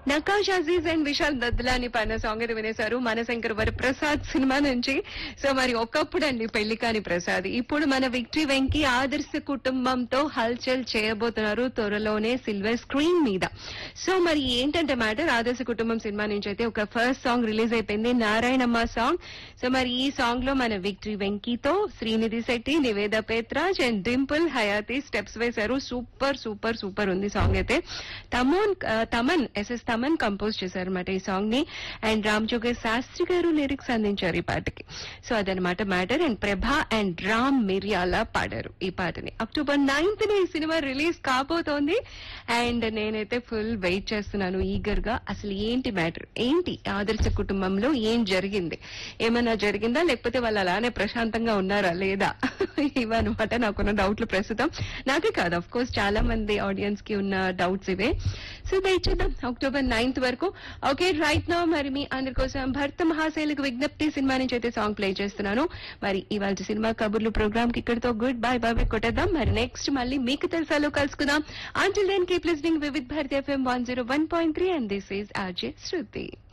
నకాష్ Aziz and Vishal Dadlani పైన song అయితే వినేశారు మనశంకర్ వర ప్రసాద్ సినిమా నుంచి సో మరి ఒకప్పుడు అండి పెళ్లి కాని ప్రసాద్ ఇప్పుడు మన విక్టరీ వెంకి ఆదర్శ కుటుంబంతో హల్చల్ చేయబోతున్నారు త్వరలోనే సిల్వర్ స్క్రీన్ మీద సో మరి ఏంటంటే మ్యాటర్ ఆదర్శ కుటుంబం సినిమా నుంచి అయితే ఒక ఫస్ట్ సాంగ్ రిలీజ్ అయిపోయింది నారాయణమ్మ సాంగ్ సో మరి ఈ సాంగ్ లో మన విక్టరీ వెంకీతో శ్రీనిధి శెట్టి నివేద పేత్రాజ్ అండ్ డింపుల్ హయాతి స్టెప్స్ వేశారు సూపర్ సూపర్ సూపర్ ఉంది సాంగ్ అయితే తమోన్ ఆ, తమన్ ఎస్ఎస్ తమన్ కంపోజ్ చేశారు అనమాట ఈ సాంగ్ ని అండ్ రామ్ జోగేష్ శాస్త్రి గారు లిరిక్స్ అందించారు ఈ పాటకి సో అదనమాట matter and Prabha and Ram Miryala పాడారు ఈ పాటని అక్టోబర్ నైన్త్ ని ఈ సినిమా రిలీజ్ కాబోతోంది అండ్ నేనైతే ఫుల్ వెయిట్ చేస్తున్నాను ఈగర్ గా అసలు ఏంటి మ్యాటర్ ఏంటి ఆదర్శ కుటుంబంలో ఏం జరిగింది ఏమైనా జరిగిందా లేకపోతే వాళ్ళు అలానే ప్రశాంతంగా ఉన్నారా లేదా ఇవన్నమాట నాకున్న డౌట్లు ప్రస్తుతం నాకే కాదు అఫ్ కోర్స్ చాలా మంది ఆడియన్స్ కి ఉన్న డౌట్స్ ఇవే సో వెయిట్ చేద్దాం అక్టోబర్ నైన్త్ వరకు ఓకే రైట్ నో మరి మీ అందరి కోసం భర్త మహాశైలకు విజ్ఞప్తి సినిమా నుంచి అయితే సాంగ్ ప్లే చేస్తున్నాను మరి ఇవాళ సినిమా కబుర్లు ప్రోగ్రామ్ కి ఇక్కడితో గుడ్ బై బై బై కొట్టేద్దాం మరి నెక్స్ట్ మళ్ళీ మీకు తెలుసాలో కలుసుకుందాం until then keep listening Vividh Bharati FM one zero one point three and this is RJ Shruti